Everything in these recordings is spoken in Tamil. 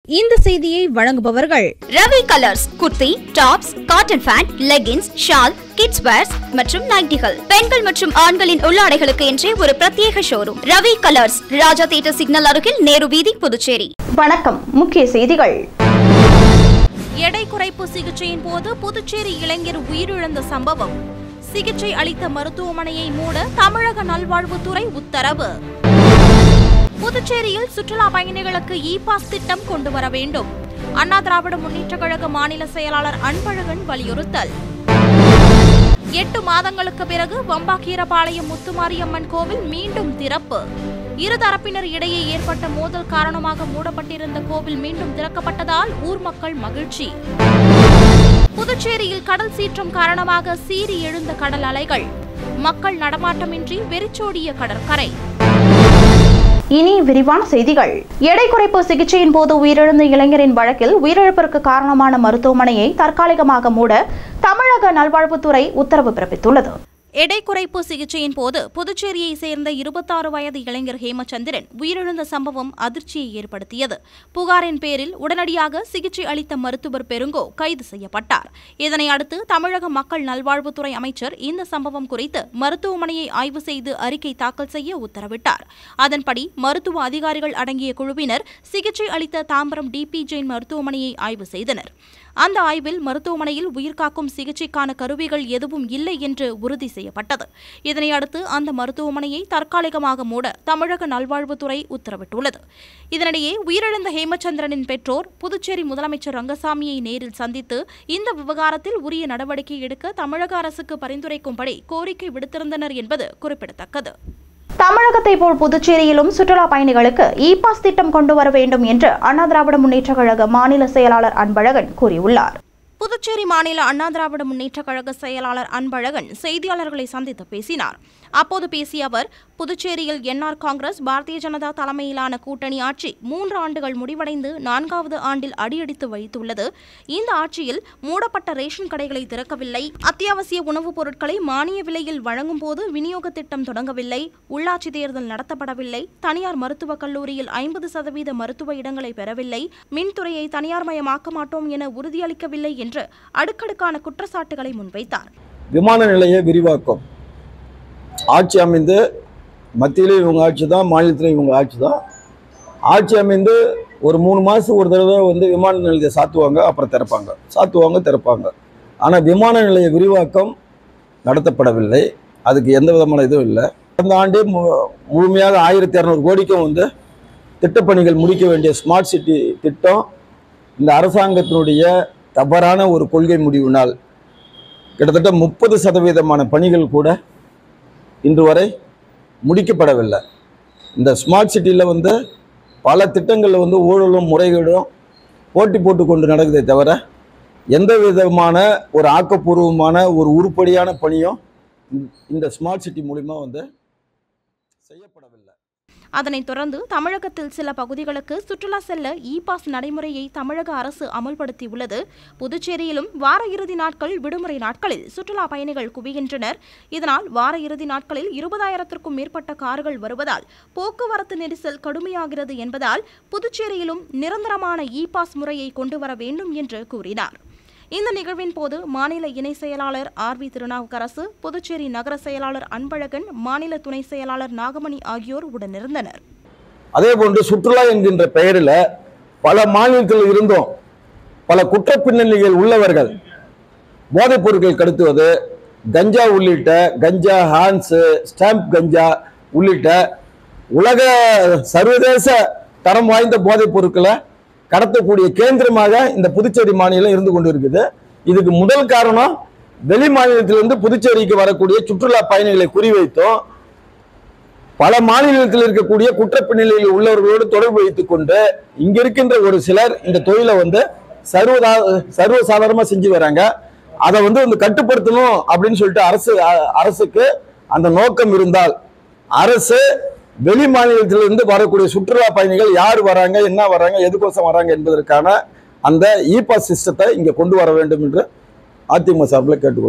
இந்த செய்தியை வழங்குபவர்கள் Ravi Colours kurti tops cotton pant leggings shawl kids wears மற்றும் நைட்டிகள் பெண்கள் மற்றும் ஆண்களின் உள்ளாடைகளுக்கு என்றே ஒரு பிரத்யேக showroom Ravi Colours Raja theatre signal அருகில் நேரு வீதி புதுச்சேரி வணக்கம் முக்கிய செய்திகள் எடை குறைப்பு சிகிச்சையின் போது புதுச்சேரி இளைஞர் உயிரிழந்த சம்பவம் சிகிச்சை அளித்த மருத்துவமனையை மூட தமிழக நல்வாழ்வுத்துறை உத்தரவு புதுச்சேரியில் சுற்றுலா பயணிகளுக்கு இ பாஸ் திட்டம் கொண்டு வர வேண்டும் அண்ணா திராவிட முன்னேற்ற கழக மாநில செயலாளர் அன்பழகன் வலியுறுத்தல் எட்டு மாதங்களுக்கு பிறகு வம்பாக்கீரபாளையம் முத்துமாரியம்மன் கோவில் மீண்டும் திறப்பு இருதரப்பினர் இடையே ஏற்பட்ட மோதல் காரணமாக மூடப்பட்டிருந்த கோவில் மீண்டும் திறக்கப்பட்டதால் ஊர் மக்கள் மகிழ்ச்சி புதுச்சேரியில் கடல் சீற்றம் காரணமாக சீறி எழுந்த கடல் அலைகள் மக்கள் நடமாட்டமின்றி வெறிச்சோடிய கடற்கரை இனி விரிவான செய்திகள் எடை குறைப்பு சிகிச்சையின் போது உயிரிழந்த இளைஞரின் வழக்கில் உயிரிழப்பிற்கு காரணமான மருத்துவமனையை தற்காலிகமாக மூட தமிழக நல்வாழ்வுத்துறை உத்தரவு பிறப்பித்துள்ளது எடை குறைப்பு சிகிச்சையின் போது புதுச்சேரியை சேர்ந்த இருபத்தாறு வயது இளைஞர் ஹேமச்சந்திரன் உயிரிழந்த சம்பவம் அதிர்ச்சியை ஏற்படுத்தியது புகாரின் பேரில் உடனடியாக சிகிச்சை அளித்த மருத்துவர் பெருங்கோ கைது செய்யப்பட்டார் இதனை அடுத்து தமிழக மக்கள் நல்வாழ்வுத்துறை அமைச்சர் இந்த சம்பவம் குறித்து மருத்துவமனையை ஆய்வு செய்து அறிக்கை தாக்கல் செய்ய உத்தரவிட்டார் அதன்படி மருத்துவ அதிகாரிகள் அடங்கிய குழுவினர் சிகிச்சை அளித்த தாம்பரம் டிபி ஜெயின் மருத்துவமனையை ஆய்வு செய்தனர் அந்த ஆய்வில் மருத்துவமனையில் உயிர்காக்கும் சிகிச்சைக்கான கருவிகள் எதுவும் இல்லை என்று உறுதி செய்யப்பட்டது இதனையடுத்து அந்த மருத்துவமனையை தற்காலிகமாக மூட தமிழக நல்வாழ்வுத்துறை உத்தரவிட்டுள்ளது இதனிடையே உயிரிழந்த ஹேமச்சந்திரனின் பெற்றோர் புதுச்சேரி முதலமைச்சர் ரங்கசாமியை நேரில் சந்தித்து இந்த விவகாரத்தில் உரிய நடவடிக்கை எடுக்க தமிழக அரசுக்கு பரிந்துரைக்கும்படி கோரிக்கை விடுத்திருந்தனர் என்பது குறிப்பிடத்தக்கது தமிழகத்தை போல் புதுச்சேரியிலும் சுற்றுலா பயணிகளுக்கு இ பாஸ் திட்டம் கொண்டு வர வேண்டும் என்று அண்ணா திராவிட முன்னேற்ற கழக மாநில செயலாளர் அன்பழகன் கூறியுள்ளார் புதுச்சேரி மாநில அண்ணா திராவிட முன்னேற்ற கழக செயலாளர் அன்பழகன் செய்தியாளர்களை சந்தித்து பேசினார் அப்போது பேசிய அவர் புதுச்சேரியில் என்ஆர் காங்கிரஸ் பாரதிய ஜனதா தலைமையிலான கூட்டணி ஆட்சி மூன்று ஆண்டுகள் முடிவடைந்து நான்காவது ஆண்டில் அடியெடுத்து வைத்துள்ளது இந்த ஆட்சியில் மூடப்பட்ட ரேஷன் கடைகளை திறக்கவில்லை அத்தியாவசிய உணவுப் பொருட்களை மானிய விலையில் வழங்கும் போது விநியோக திட்டம் தொடங்கவில்லை உள்ளாட்சி தேர்தல் நடத்தப்படவில்லை தனியார் மருத்துவக் கல்லூரியில் ஐம்பது சதவீத மருத்துவ இடங்களை பெறவில்லை மின்துறையை தனியார்மயமாக்க மாட்டோம் என உறுதியளிக்கவில்லை என்று அடுக்கடுக்கான குற்றச்சாட்டுகளை முன்வைத்தார் விமான நிலைய விரிவாக்கம் ஆட்சி அமைந்து மத்தியிலையும் இவங்க ஆட்சி தான் மாநிலத்திலையும் இவங்க ஆட்சி தான் ஆட்சி அமைந்து ஒரு மூணு மாதத்துக்கு ஒரு தடவை வந்து விமான நிலையத்தை சாத்துவாங்க அப்புறம் திறப்பாங்க சாத்துவாங்க திறப்பாங்க ஆனால் விமான நிலைய விரிவாக்கம் நடத்தப்படவில்லை அதுக்கு எந்த விதமான இதுவும் இல்லை கடந்த ஆண்டே மு முழுமையாக ஆயிரத்தி இரநூறு கோடிக்கும் வந்து திட்டப்பணிகள் முடிக்க வேண்டிய ஸ்மார்ட் சிட்டி திட்டம் இந்த அரசாங்கத்தினுடைய தவறான ஒரு கொள்கை முடிவினால் கிட்டத்தட்ட முப்பது சதவீதமான பணிகள் கூட இன்று வரை முடிக்கப்படவில்லை இந்த ஸ்மார்ட் சிட்டியில் வந்து பல திட்டங்களில் வந்து ஊழலும் முறைகேடும் போட்டி போட்டு கொண்டு நடக்குதே தவிர எந்த விதமான ஒரு ஆக்கப்பூர்வமான ஒரு உருப்படியான பணியும் இந்த- இந்த ஸ்மார்ட் சிட்டி மூலிமா வந்து செய்யப்படவில்லை அதனைத் தொடர்ந்து தமிழகத்தில் சில பகுதிகளுக்கு சுற்றுலா செல்ல இ பாஸ் நடைமுறையை தமிழக அரசு அமல்படுத்தியுள்ளது புதுச்சேரியிலும் வார இறுதி நாட்கள் விடுமுறை நாட்களில் சுற்றுலா பயணிகள் குவிகின்றனர் இதனால் வார இறுதி நாட்களில் இருபதாயிரத்திற்கும் மேற்பட்ட கார்கள் வருவதால் போக்குவரத்து நெரிசல் கடுமையாகிறது என்பதால் புதுச்சேரியிலும் நிரந்தரமான இ பாஸ் முறையை கொண்டு வர வேண்டும் என்று கூறினார் இந்த நிகழ்வின் போது மாநில இணை செயலாளர் ஆர் வி திருநாவுக்கரசு புதுச்சேரி நகர செயலாளர் அன்பழகன் மாநில துணை செயலாளர் நாகமணி ஆகியோர் உடனிருந்தனர் அதே போன்று சுற்றுலா என்கின்ற பெயரில் பல மாநிலத்தில் இருந்தும் பல குற்ற பின்னணிகள் உள்ளவர்கள் போதைப் பொருட்கள் கடத்துவது கஞ்சா உள்ளிட்ட கஞ்சா ஹான்ஸு ஸ்டாம்ப் கஞ்சா உள்ளிட்ட உலக சர்வதேச தரம் வாய்ந்த போதைப் பொருட்களை கடத்தக்கூடிய கேந்திரமாக இந்த புதுச்சேரி மாநிலம் இருந்து கொண்டு இருக்குது இதுக்கு முதல் காரணம் வெளி மாநிலத்திலிருந்து புதுச்சேரிக்கு வரக்கூடிய சுற்றுலா பயணிகளை குறிவைத்தும் பல மாநிலத்தில் இருக்கக்கூடிய குற்றப்பின்னணியில் உள்ளவர்களோடு தொடர்பு வைத்துக் கொண்டு இங்க இருக்கின்ற ஒரு சிலர் இந்த தொழிலை வந்து சர்வதா சர்வசாதாரணமா செஞ்சு வராங்க அதை வந்து வந்து கட்டுப்படுத்தணும் அப்படின்னு சொல்லிட்டு அரசு அ- அரசுக்கு அந்த நோக்கம் இருந்தால் அரசு வெளி மாநிலத்திலிருந்து வரக்கூடிய சுற்றுலா பயணிகள் யார் வராங்க என்ன வராங்க எதுக்கோசம் வராங்க என்பதற்கான அந்த இ பாஸ் சிஸ்டத்தை இங்க கொண்டு வர வேண்டும் என்று அதிமுக சார்பில் கேட்டுக்கொள்கிறோம்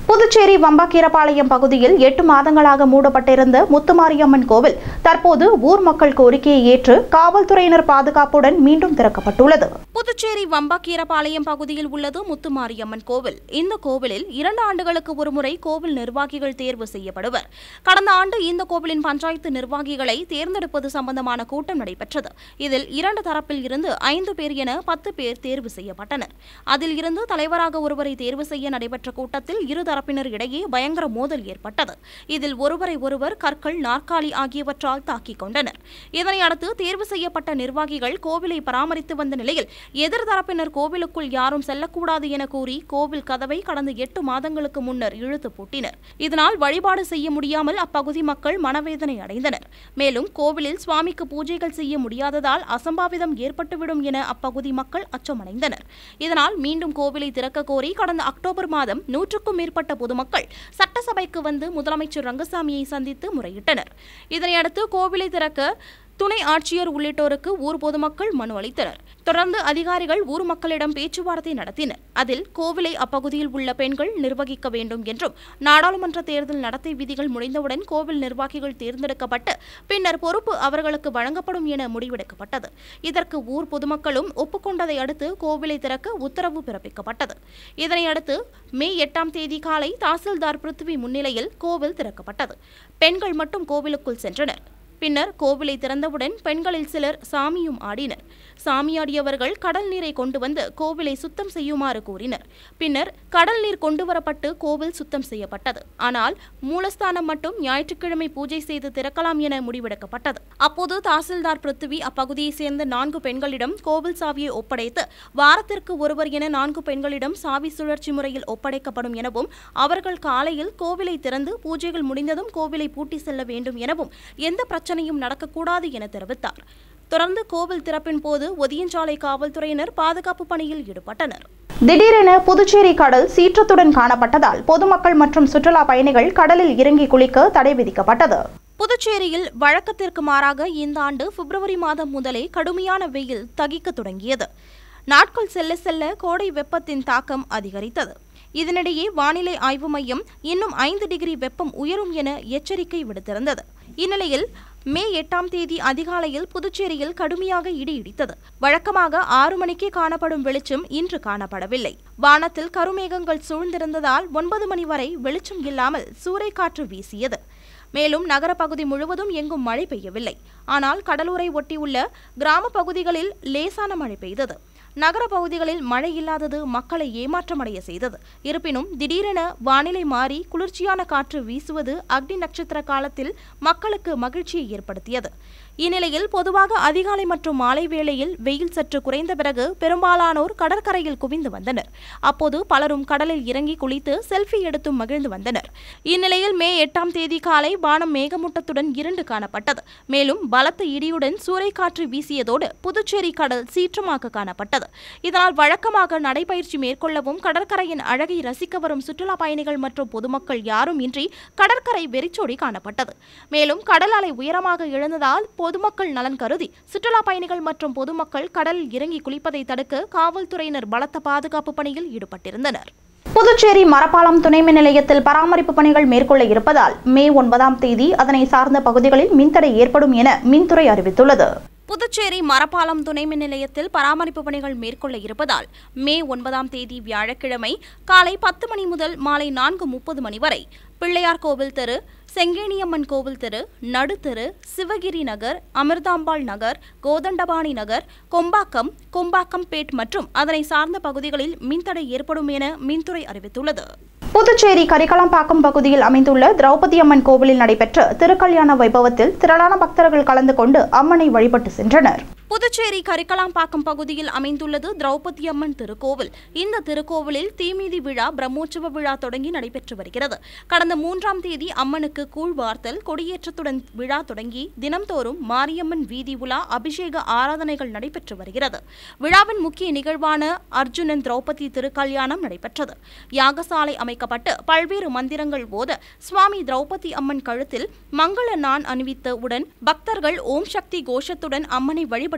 புதுச்சேரி வம்பாக்கீரபாளையம் பகுதியில் எட்டு மாதங்களாக மூடப்பட்டிருந்த முத்துமாரியம்மன் கோவில் தற்போது ஊர் மக்கள் கோரிக்கையை ஏற்று காவல்துறையினர் பாதுகாப்புடன் மீண்டும் திறக்கப்பட்டுள்ளது புதுச்சேரி வம்பாக்கீரபாளையம் பகுதியில் உள்ளது முத்துமாரியம்மன் கோவில் இந்த கோவிலில் இரண்டு ஆண்டுகளுக்கு ஒருமுறை கோவில் நிர்வாகிகள் தேர்வு செய்யப்படுவர் கடந்த ஆண்டு இந்த கோவிலின் பஞ்சாயத்து நிர்வாகிகளை தேர்ந்தெடுப்பது சம்பந்தமான கூட்டம் நடைபெற்றது இதில் இரண்டு தரப்பில் இருந்து ஐந்து பேர் என பத்து பேர் தேர்வு செய்யப்பட்டனர் அதில் இருந்து தலைவராக ஒருவரை தேர்வு செய்ய நடைபெற்ற கூட்டத்தில் இரு தரப்பினர் இடையே பயங்கர மோதல் ஏற்பட்டது இதில் ஒருவரை ஒருவர் கற்கள் நாற்காலி ஆகியவற்றால் தாக்கிக் கொண்டனர் இதனை அடுத்து தேர்வு செய்யப்பட்ட நிர்வாகிகள் கோவிலை பராமரித்து வந்த நிலையில் எதிர் தரப்பினர் கோவிலுக்குள் யாரும் செல்லக்கூடாது என கூறி கோவில் கதவை கடந்த எட்டு மாதங்களுக்கு முன்னர் இழுத்து பூட்டினர் இதனால் வழிபாடு செய்ய முடியாமல் அப்பகுதி மக்கள் மனவேதனை அடைந்தனர் மேலும் கோவிலில் சுவாமிக்கு பூஜைகள் செய்ய முடியாததால் அசம்பாவிதம் ஏற்பட்டுவிடும் என அப்பகுதி மக்கள் அச்சமடைந்தனர் இதனால் மீண்டும் கோவிலை திறக்க கோரி கடந்த அக்டோபர் மாதம் நூற்றுக்கும் மேற்பட்ட பொதுமக்கள் சட்டசபைக்கு வந்து முதலமைச்சர் ரங்கசாமியை சந்தித்து முறையிட்டனர் இதனையடுத்து கோவிலை திறக்க துணை ஆட்சியர் உள்ளிட்டோருக்கு ஊர் பொதுமக்கள் மனு அளித்தனர் தொடர்ந்து அதிகாரிகள் ஊர் மக்களிடம் பேச்சுவார்த்தை நடத்தினர் அதில் கோவிலை அப்பகுதியில் உள்ள பெண்கள் நிர்வகிக்க வேண்டும் என்றும் நாடாளுமன்ற தேர்தல் நடத்தை விதிகள் முடிந்தவுடன் கோவில் நிர்வாகிகள் தேர்ந்தெடுக்கப்பட்டு பின்னர் பொறுப்பு அவர்களுக்கு வழங்கப்படும் என முடிவெடுக்கப்பட்டது இதற்கு ஊர் பொதுமக்களும் ஒப்புக்கொண்டதை அடுத்து கோவிலை திறக்க உத்தரவு பிறப்பிக்கப்பட்டது இதனையடுத்து மே எட்டாம் தேதி காலை தாசில்தார் பிருத்வி முன்னிலையில் கோவில் திறக்கப்பட்டது பெண்கள் மட்டும் கோவிலுக்குள் சென்றனர் பின்னர் கோவிலை திறந்தவுடன் பெண்களில் சிலர் சாமியும் ஆடினர் சாமியாடியவர்கள் கடல் நீரை கொண்டு வந்து கோவிலை சுத்தம் செய்யுமாறு கூறினர் பின்னர் கடல் நீர் கொண்டு வரப்பட்டு கோவில் சுத்தம் செய்யப்பட்டது ஆனால் மூலஸ்தானம் மட்டும் ஞாயிற்றுக்கிழமை பூஜை செய்து திறக்கலாம் என முடிவெடுக்கப்பட்டது அப்போது தாசில்தார் பிருத்திவி அப்பகுதியைச் சேர்ந்த நான்கு பெண்களிடம் கோவில் சாவியை ஒப்படைத்து வாரத்திற்கு ஒருவர் என நான்கு பெண்களிடம் சாவி சுழற்சி முறையில் ஒப்படைக்கப்படும் எனவும் அவர்கள் காலையில் கோவிலை திறந்து பூஜைகள் முடிந்ததும் கோவிலை பூட்டி செல்ல வேண்டும் எனவும் எந்த பிரச்சனையும் நடக்கக்கூடாது என தெரிவித்தார் தொடர்ந்து கோவில் திறப்பின் போது ஒதியஞ்சாலை காவல்துறையினர் பாதுகாப்பு பணியில் ஈடுபட்டனர் திடீரென புதுச்சேரி கடல் சீற்றத்துடன் காணப்பட்டதால் பொதுமக்கள் மற்றும் சுற்றுலா பயணிகள் கடலில் இறங்கி குளிக்க தடை விதிக்கப்பட்டது புதுச்சேரியில் வழக்கத்திற்கு மாறாக இந்த ஆண்டு பிப்ரவரி மாதம் முதலே கடுமையான வெயில் தகிக்க தொடங்கியது நாட்கள் செல்ல செல்ல கோடை வெப்பத்தின் தாக்கம் அதிகரித்தது இதனிடையே வானிலை ஆய்வு மையம் இன்னும் ஐந்து டிகிரி வெப்பம் உயரும் என எச்சரிக்கை விடுத்திருந்தது இந்நிலையில் மே எட்டாம் தேதி அதிகாலையில் புதுச்சேரியில் கடுமையாக இடி இடித்தது வழக்கமாக ஆறு மணிக்கே காணப்படும் வெளிச்சம் இன்று காணப்படவில்லை வானத்தில் கருமேகங்கள் சூழ்ந்திருந்ததால் ஒன்பது மணி வரை வெளிச்சம் இல்லாமல் சூறைக்காற்று வீசியது மேலும் நகர பகுதி முழுவதும் எங்கும் மழை பெய்யவில்லை ஆனால் கடலூரை ஒட்டியுள்ள கிராம பகுதிகளில் லேசான மழை பெய்தது நகர பகுதிகளில் மழை இல்லாதது மக்களை ஏமாற்றமடைய செய்தது இருப்பினும் திடீரென வானிலை மாறி குளிர்ச்சியான காற்று வீசுவது அக்னி நட்சத்திர காலத்தில் மக்களுக்கு மகிழ்ச்சியை ஏற்படுத்தியது இந்நிலையில் பொதுவாக அதிகாலை மற்றும் மாலை வேளையில் வெயில் சற்று குறைந்த பிறகு பெரும்பாலானோர் கடற்கரையில் குவிந்து வந்தனர் அப்போது பலரும் கடலில் இறங்கி குளித்து செல்ஃபி எடுத்தும் மகிழ்ந்து வந்தனர் இந்நிலையில் மே எட்டாம் தேதி காலை வானம் மேகமூட்டத்துடன் இருண்டு காணப்பட்டது மேலும் பலத்த இடியுடன் சூறைக்காற்று வீசியதோடு புதுச்சேரி கடல் சீற்றமாக காணப்பட்டது இதனால் வழக்கமாக நடைபயிற்சி மேற்கொள்ளவும் கடற்கரையின் அழகை ரசிக்க வரும் சுற்றுலா பயணிகள் மற்றும் பொதுமக்கள் யாரும் இன்றி கடற்கரை வெறிச்சோடி காணப்பட்டது மேலும் கடல் அலை உயரமாக எழுந்ததால் பொதுமக்கள் நலன் கருதி சுற்றுலா பயணிகள் மற்றும் பொதுமக்கள் கடலில் இறங்கி குளிப்பதை தடுக்க காவல்துறையினர் பலத்த பாதுகாப்பு பணியில் ஈடுபட்டிருந்தனர் புதுச்சேரி மரப்பாலம் துணை மின் நிலையத்தில் பராமரிப்பு பணிகள் மேற்கொள்ள இருப்பதால் மே ஒன்பதாம் தேதி அதனை சார்ந்த பகுதிகளில் மின்தடை ஏற்படும் என மின்துறை அறிவித்துள்ளது புதுச்சேரி மரப்பாலம் துணை மின் நிலையத்தில் பராமரிப்பு பணிகள் மேற்கொள்ள இருப்பதால் மே ஒன்பதாம் தேதி வியாழக்கிழமை காலை பத்து மணி முதல் மாலை நான்கு முப்பது மணி வரை பிள்ளையார் கோவில் தெரு செங்கேணியம்மன் கோவில் தெரு நடுத்தெரு சிவகிரி நகர் அமிர்தாம்பாள் நகர் கோதண்டபாணி நகர் கொம்பாக்கம் கொம்பாக்கம்பேட் மற்றும் அதனை சார்ந்த பகுதிகளில் மின்தடை ஏற்படும் என மின்துறை அறிவித்துள்ளது புதுச்சேரி கரிக்கலாம்பாக்கம் பகுதியில் அமைந்துள்ள திரௌபதி அம்மன் கோவிலில் நடைபெற்ற திருக்கல்யாண வைபவத்தில் திரளான பக்தர்கள் கலந்து கொண்டு அம்மனை வழிபட்டு சென்றனர் புதுச்சேரி கரிக்கலாம்பாக்கம் பகுதியில் அமைந்துள்ளது திரௌபதி அம்மன் திருக்கோவில் இந்த திருக்கோவிலில் தீமிதி விழா பிரம்மோற்சவ விழா தொடங்கி நடைபெற்று வருகிறது கடந்த மூன்றாம் தேதி அம்மனுக்கு கூழ் வார்த்தல் கொடியேற்றத்துடன் விழா தொடங்கி தினம்தோறும் மாரியம்மன் வீதி உலா அபிஷேக ஆராதனைகள் நடைபெற்று வருகிறது விழாவின் முக்கிய நிகழ்வான அர்ஜுனன் திரௌபதி திருக்கல்யாணம் நடைபெற்றது யாகசாலை அமைக்கப்பட்டு பல்வேறு மந்திரங்கள் போத சுவாமி திரௌபதி அம்மன் கழுத்தில் மங்கள நான் அணிவித்த உடன் பக்தர்கள் ஓம் சக்தி கோஷத்துடன் அம்மனை வழிபட்டு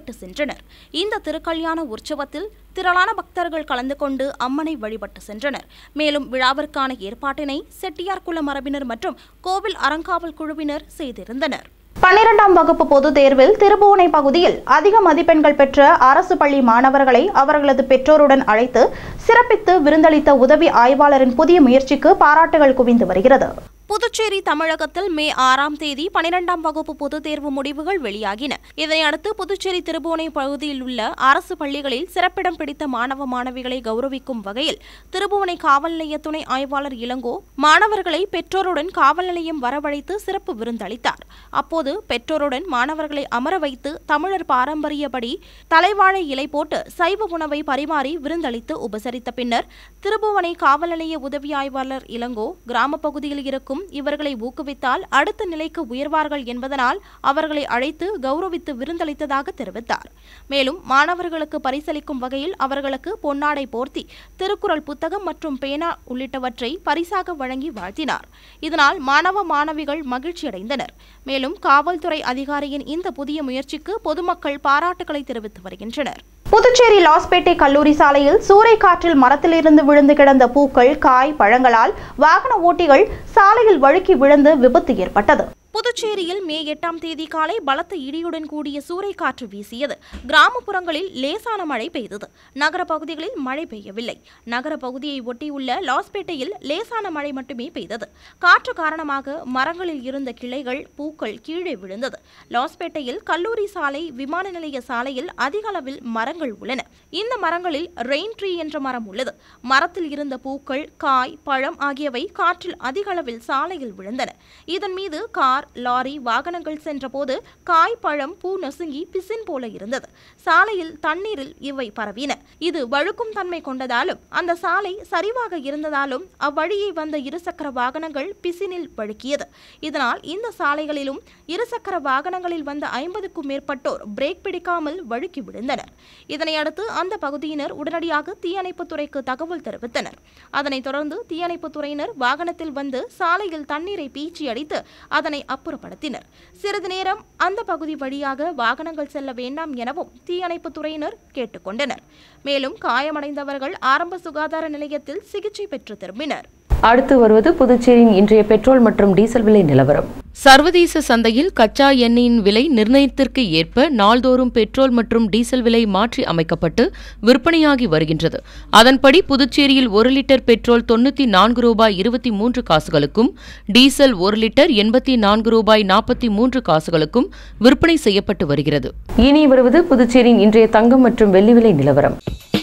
வழிபட்டு சென்றனர் இந்த திருக்கல்யாண உற்சவத்தில் திரளான பக்தர்கள் கலந்து கொண்டு அம்மனை வழிபட்டு சென்றனர் மேலும் விழாவிற்கான ஏற்பாட்டினை செட்டியார் குல மரபினர் மற்றும் கோவில் அறங்காவல் குழுவினர் செய்திருந்தனர் பன்னிரெண்டாம் வகுப்பு பொதுத் தேர்வில் திருபுவனை பகுதியில் அதிக மதிப்பெண்கள் பெற்ற அரசு பள்ளி மாணவர்களை அவர்களது பெற்றோருடன் அழைத்து சிறப்பித்து விருந்தளித்த உதவி ஆய்வாளரின் புதிய முயற்சிக்கு பாராட்டுகள் குவிந்து வருகிறது புதுச்சேரி தமிழகத்தில் மே ஆறாம் தேதி பனிரெண்டாம் வகுப்பு பொதுத் தேர்வு முடிவுகள் வெளியாகின இதனையடுத்து புதுச்சேரி திருபுவனை பகுதியில் உள்ள அரசு பள்ளிகளில் சிறப்பிடம் பிடித்த மாணவ மாணவிகளை கௌரவிக்கும் வகையில் திருபுவனை காவல் நிலைய துணை ஆய்வாளர் இளங்கோ மாணவர்களை பெற்றோருடன் காவல் நிலையம் வரவழைத்து சிறப்பு விருந்தளித்தார் அப்போது பெற்றோருடன் மாணவர்களை அமர வைத்து தமிழர் பாரம்பரியப்படி தலைவாழை இலை போட்டு சைவ உணவை பரிமாறி விருந்தளித்து உபசரித்த பின்னர் திருபுவனை காவல் நிலைய உதவி ஆய்வாளர் இளங்கோ கிராம பகுதியில் இருக்கும் இவர்களை ஊக்குவித்தால் அடுத்த நிலைக்கு உயர்வார்கள் என்பதனால் அவர்களை அழைத்து கௌரவித்து விருந்தளித்ததாக தெரிவித்தார் மேலும் மாணவர்களுக்கு பரிசளிக்கும் வகையில் அவர்களுக்கு பொன்னாடை போர்த்தி திருக்குறள் புத்தகம் மற்றும் பேனா உள்ளிட்டவற்றை பரிசாக வழங்கி வாழ்த்தினார் இதனால் மாணவ மாணவிகள் மகிழ்ச்சியடைந்தனர் மேலும் காவல்துறை அதிகாரியின் இந்த புதிய முயற்சிக்கு பொதுமக்கள் பாராட்டுகளை தெரிவித்து வருகின்றனர் புதுச்சேரி லாஸ்பேட்டை கல்லூரி சாலையில் சூறைக்காற்றில் மரத்திலிருந்து விழுந்து கிடந்த பூக்கள் காய் பழங்களால் வாகன ஓட்டிகள் சாலையில் வழுக்கி விழுந்து விபத்து ஏற்பட்டது புதுச்சேரியில் மே எட்டாம் தேதி காலை பலத்த இடியுடன் கூடிய சூறைக்காற்று வீசியது கிராமப்புறங்களில் லேசான மழை பெய்தது நகர பகுதிகளில் மழை பெய்யவில்லை நகர பகுதியை ஒட்டியுள்ள லாஸ்பேட்டையில் லேசான மழை மட்டுமே பெய்தது காற்று காரணமாக மரங்களில் இருந்த கிளைகள் பூக்கள் கீழே விழுந்தது லாஸ்பேட்டையில் கல்லூரி சாலை விமான நிலைய சாலையில் அதிக அளவில் மரங்கள் உள்ளன இந்த மரங்களில் ரெயின் ட்ரீ என்ற மரம் உள்ளது மரத்தில் இருந்த பூக்கள் காய் பழம் ஆகியவை காற்றில் அதிக அளவில் சாலையில் விழுந்தன இதன் மீது கார் லாரி வாகனங்கள் சென்றபோது காய் பழம் பூ நசுங்கி பிசின் போல இருந்தது சாலையில் தண்ணீரில் இவை பரவின இது வழுக்கும் தன்மை கொண்டதாலும் அந்த சாலை சரிவாக இருந்ததாலும் அவ்வழியே வந்த இருசக்கர வாகனங்கள் பிசினில் வழுக்கியது இதனால் இந்த சாலைகளிலும் இருசக்கர வாகனங்களில் வந்த ஐம்பதுக்கும் மேற்பட்டோர் பிரேக் பிடிக்காமல் வழுக்கி விழுந்தனர் இதனையடுத்து அந்த பகுதியினர் உடனடியாக தீயணைப்புத் துறைக்கு தகவல் தெரிவித்தனர் அதனைத் தொடர்ந்து தீயணைப்புத் துறையினர் வாகனத்தில் வந்து சாலையில் தண்ணீரை பீச்சி அடித்து அதனை அப்புறப்படுத்தினர் சிறிது நேரம் அந்த பகுதி வழியாக வாகனங்கள் செல்ல வேண்டாம் எனவும் தீயணைப்புத் துறையினர் கேட்டுக்கொண்டனர் மேலும் காயமடைந்தவர்கள் ஆரம்ப சுகாதார நிலையத்தில் சிகிச்சை பெற்று திரும்பினர் அடுத்து வருவது புதுச்சேரியின் இன்றைய பெட்ரோல் மற்றும் டீசல் விலை நிலவரம் சர்வதேச சந்தையில் கச்சா எண்ணெயின் விலை நிர்ணயத்திற்கு ஏற்ப நாள்தோறும் பெட்ரோல் மற்றும் டீசல் விலை மாற்றி அமைக்கப்பட்டு விற்பனையாகி வருகின்றது அதன்படி புதுச்சேரியில் ஒரு லிட்டர் பெட்ரோல் தொண்ணூற்றி நான்கு ரூபாய் இருபத்தி மூன்று காசுகளுக்கும் டீசல் ஒரு லிட்டர் எண்பத்தி நான்கு ரூபாய் நாற்பத்தி மூன்று காசுகளுக்கும் விற்பனை செய்யப்பட்டு வருகிறது இனி வருவது புதுச்சேரியின் இன்றைய தங்கம் மற்றும் வெள்ளி விலை நிலவரம்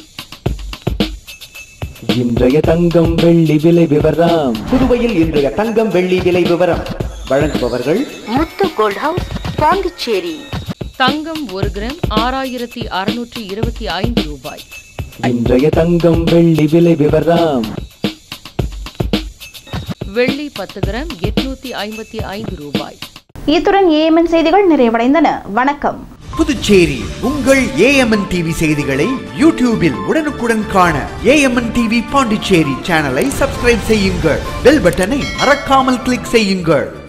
இன்றைய தங்கம் வெள்ளி விலை விவரம் புதுவையில் இன்றைய தங்கம் வெள்ளி விலை விவரம் வழங்குபவர்கள் முத்து கோல்ட் ஹவுஸ் பாண்டிச்சேரி தங்கம் ஒரு கிராம் ஆறாயிரத்தி அறுநூற்றி இருபத்தி ஐந்து ரூபாய் இன்றைய தங்கம் வெள்ளி விலை விவரம் வெள்ளி பத்து கிராம் எட்நூத்தி ஐம்பத்தி ஐந்து ரூபாய் இத்துடன் ஏஎம்என் செய்திகள் நிறைவடைந்தன வணக்கம் புதுச்சேரி உங்கள் ஏஎம்என் டிவி செய்திகளை யூடியூபில் உடனுக்குடன் காண ஏஎம்என் டிவி பாண்டிச்சேரி சேனலை சப்ஸ்கிரைப் செய்யுங்கள் பெல் பட்டனை மறக்காமல் கிளிக் செய்யுங்கள்